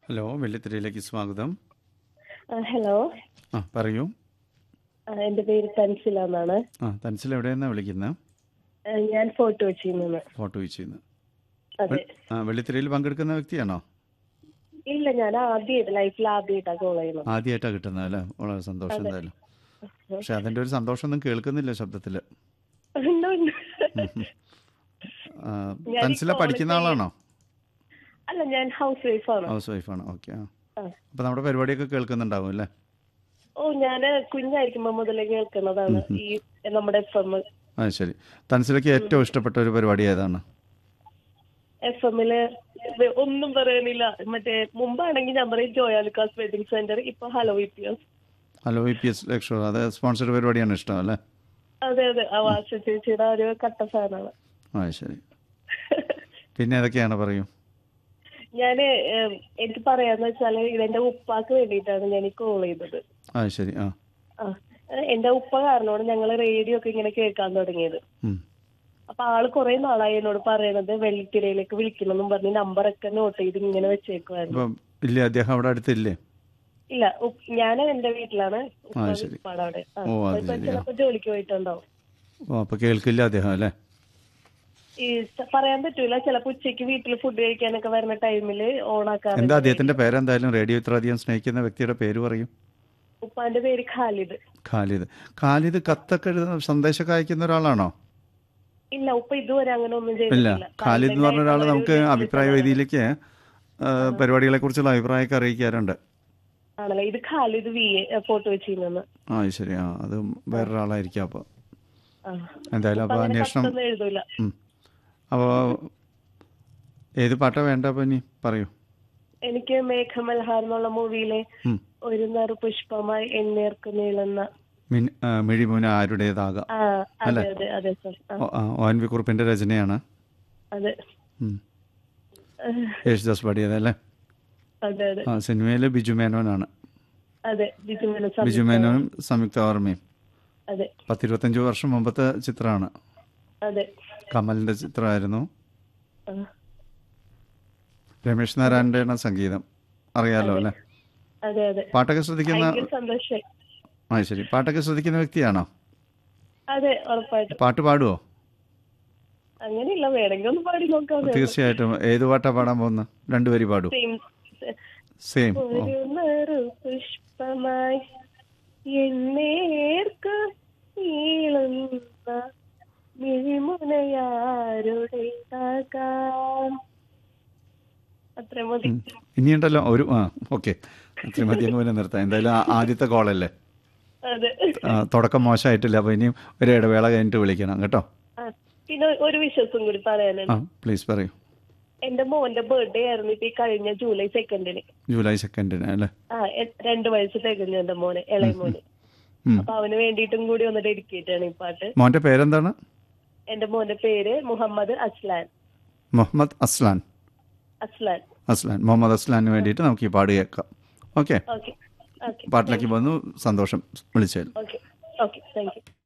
Hello വെള്ളിത്തിരയിലേക്ക് സ്വാഗതം ആ, hello ആ പറയൂ ആ, എൻ്റെ പേര് തൻസില എന്നാണ് ആ തൻസിൽ എവിടെയെന്നാണ് വിളിക്കുന്നത് ആ, ഞാൻ ഫോട്ടോ വെച്ചിൽ നിന്ന് ഫോട്ടോ വെച്ചിന്ന് അതെ ആ വെള്ളിത്തിരയിൽ പങ്കെടുക്കുന്ന വ്യക്തിയാണോ ഇല്ല ഞാൻ ആദ്യമായിട്ട് ലൈഫിൽ ആദ്യമായിട്ടാണ് കോൾ ചെയ്യുന്നത് ആദ്യമായിട്ടാണ് കിട്ടുന്നത് അല്ലേ വളരെ സന്തോഷം എന്തായാലും പക്ഷെ അതിൻ്റെ ഒരു സന്തോഷമൊന്നും കേൾക്കുന്നില്ല ശബ്ദത്തിൽ ഉണ്ട്, ഉണ്ട്. ഞാൻ ഈ തൻസില call പഠിക്കുന്ന ആളാണോ അല്ല ഞാൻ ഹൗസ് വൈഫാണ് ഹൗസ് വൈഫാണ് ഓക്കെ ആ ആ. അപ്പോൾ നമ്മുടെ പരിപാടിയൊക്കെ കേൾക്കുന്നുണ്ടാവും അല്ലേ ഓ ഞാൻ കുഞ്ഞായിരിക്കുമ്പോ മുതലേ കേൾക്കുന്നതാണ് ഈ നമ്മുടെ എഫ് എം ആ ശരി തൻസിലയ്ക്ക് ഏറ്റവും ഇഷ്ടപ്പെട്ട ഒരു പരിപാടി ഏതാണ് എഫ് എമ്മില് ഒന്നും പറയാനില്ല മറ്റേ മുമ്പാണെങ്കിൽ ഞാൻ പറയും ജോയാലുക്കാസ് വെഡിങ് സെന്റർ ഇപ്പൊ hello V P S hello V P S Lakeshore അത് സ്പോൺസർഡ് പരിപാടിയാണ് ഇഷ്ടം അല്ലേ അതെ അതെ ആ വാശ ചേച്ചിയുടെ ഒരു കട്ട ഫാനാണ് ആ ശരി പിന്നെ ഏതൊക്കെയാണ് പറയൂ ഞാന് ഏം, എനിക്ക് പറയാന്ന് വെച്ചാല് ഇതെന്റെ ഉപ്പാക്ക് വേണ്ടിയിട്ടാണ് ഞാൻ ഈ കോൾ ചെയ്തത് ആ ശരി ആ ആ ഏ, എന്റെ ഉപ്പ കാരണമാണ് ഞങ്ങൾ റേഡിയോ ഒക്കെ ഇങ്ങനെ കേൾക്കാൻ തുടങ്ങിയത് ഉം. അപ്പൊ ആള് കുറെ നാളായി എന്നോട് പറയണത് വെള്ളിത്തിരയിലേക്ക് വിളിക്കണമെന്നും പറഞ്ഞ് നമ്പറൊക്കെ നോട്ട് ചെയ്ത് ഇങ്ങനെ വെച്ചേക്കുവായിരുന്നു അപ്പം ഇല്ലേ അദ്ദേഹം അവിടെ അടുത്തില്ലേ ഇല്ല ഉപ്പ്- ഞാൻ എന്റെ വീട്ടിലാണ് ഉപ്പ ആ, ശരി. ഉപ്പാടെ അവിടെ ആ, ഓ, അത് ഇപ്പൊ ശരി, ആ. ചിലപ്പോ ജോലിക്ക് പോയിട്ടുണ്ടാവും ഓ അപ്പോൾ കേൾക്കില്ല അദ്ദേഹം അല്ലേ ഈ സ- പറയാൻ പറ്റൂല ചിലപ്പോ ഉച്ചയ്ക്ക് വീട്ടിൽ ഫുഡ് കഴിക്കാനൊക്കെ വരുന്ന ടൈമില് ഓണാക്കാറുണ്ട് എന്താ അദ്ദേഹത്തിന്റെ പേരെന്തായാലും റേഡിയോ ഇത്ര അധികം സ്നേഹിക്കുന്ന വ്യക്തിയുടെ പേര് പറയും ഉപ്പാന്റെ പേര് ഖാലിദ് ഖാലിദ് ഖാലിദ് കത്തൊക്കെ എഴുതുന്ന സന്ദേശമൊക്കെ അയക്കുന്ന ഒരാളാണോ ഇല്ല ഉപ്പ ഇതുവരെ അങ്ങനെ ഒന്നും ഇല്ല ചെയ്തിട്ടില്ല ഖാലിദ് എന്ന് പറഞ്ഞ ഒരാൾ ഖാലിദിന്റെ നമുക്ക് ഒരു അഭിപ്രായ വേദിയിലേക്ക് പരിപാടികളെ കുറിച്ചുള്ള അഭിപ്രായമൊക്കെ അറിയിക്കാറുണ്ട് ആണല്ലേ ഇത് ഖാലിദ് വി എ ഫോട്ടോ വെച്ചിരുന്നു ആ ശരി ആ അത് വേറൊരാളായിരിക്കും അപ്പോൾ ആ. എന്തായാലും ഉപ്പ അപ്പോൾ അങ്ങനെ അന്വേഷണം കത്തൊന്നും എഴുതൂല അപ്പോൾ ഏത് പാട്ടാ വേണ്ട അപ്പോൾ ഇനി പറയൂ എനിക്ക് മേഘമൽഹാർ എന്നുള്ള മൂവിയിലെ ഉം. ഒരു നറു പുഷ്പമായി എന്നേർക്ക് നീളുന്ന മിൻ ആ, മിഴിമുന ആരുടേതാകാം ആ അതെ അതെ അതെ സർ ആ, ഓ, ആ, ഒ എൻ വി കുറുപ്പിൻ്റെ രചനയാണ് അതെ ഉം. ഏഹ്, യേശുദാസ് പാടിയതല്ലേ അതെ അതെ ആ സിനിമയിൽ ബിജു മേനോനാണ് അതെ ബിജുമന ബിജു മേനോനും സംയുക്ത വർമ്മയും അതെ പത്തിരുപത്തഞ്ച് വർഷം മുമ്പത്തെ ചിത്രമാണ് അതെ കമലിൻ്റെ ചിത്രമായിരുന്നു ആ, രമേശ് നാരായണൻ്റെ സംഗീതം അറിയാലോ അല്ലേ അതെ അതെ പാട്ടൊക്കെ ശ്രദ്ധിക്കുന്ന ഭയങ്കര സന്തോഷായി ആ ശരി പാട്ടൊക്കെ ശ്രദ്ധിക്കുന്ന വ്യക്തിയാണോ അതെ ഉറപ്പായിട്ടും പാട്ട് പാടുവോ അങ്ങനെയില്ല വേണമെങ്കിൽ ഒന്ന് പാടി നോക്കാം തീർച്ചയായിട്ടും ഏത് പാട്ടാ പാടാൻ പോകുന്നത് രണ്ടുപേരി പാടൂ സെയിം സെയിം ഓ ഒരു നറു പുഷ്പമായി എന്നേർക്ക് നീളുന്ന മിഴിമുനയാരുടേതാകാം അത്ര മതി ഇനിയുണ്ടല്ലോ ഒരു ആ ഓക്കെ അത്രയും മതി അങ്ങ് പിന്നെ നിർത്താം എന്തായാലും ആ- ആദ്യത്തെ കോളല്ലേ അതെ ആ, തുടക്കം മോശമായിട്ടില്ല അപ്പോൾ ഇനിയും ഒരു ഇടവേള കഴിഞ്ഞിട്ട് വിളിക്കണം കേട്ടോ ആ, പിന്നെ ഒരു വിശ്വസം കൂടി പറയാനുണ്ട് ആ പ്ലീസ് പറയൂ എന്റെ മോന്റെ ബർത്ത്ഡേ ആയിരുന്നു ഇപ്പൊ ഈ കഴിഞ്ഞ ജൂലൈ സെക്കൻഡിന് ജൂലൈ സെക്കൻഡിന് അല്ലേ ആ എ- രണ്ട് വയസ്സ് തികഞ്ഞു എന്റെ മോന് ഇളയ മോന് ഉം. അപ്പൊ അവന് വേണ്ടിയിട്ടും കൂടി ഒന്ന് ഡെഡിക്കേറ്റ് ആണ് ഈ പാട്ട് മോൻ്റെ പേരെന്താണ് എന്റെ മോന്റെ പേര് മുഹമ്മദ് അസ്ലാൻ മുഹമ്മദ് അസ്ലാൻ അസ്ലാൻ അസ്ലാൻ മുഹമ്മദ് അസ്ലാന് വേണ്ടിയിട്ട് നമുക്ക് ഈ പാട് കേൾക്കാം ഓക്കെ ഓക്കെ ഓക്കെ പാട്ടിലേക്ക് വന്നു സന്തോഷം വിളിച്ചതിൽ ഓക്കെ ഓക്കെ താങ്ക് യു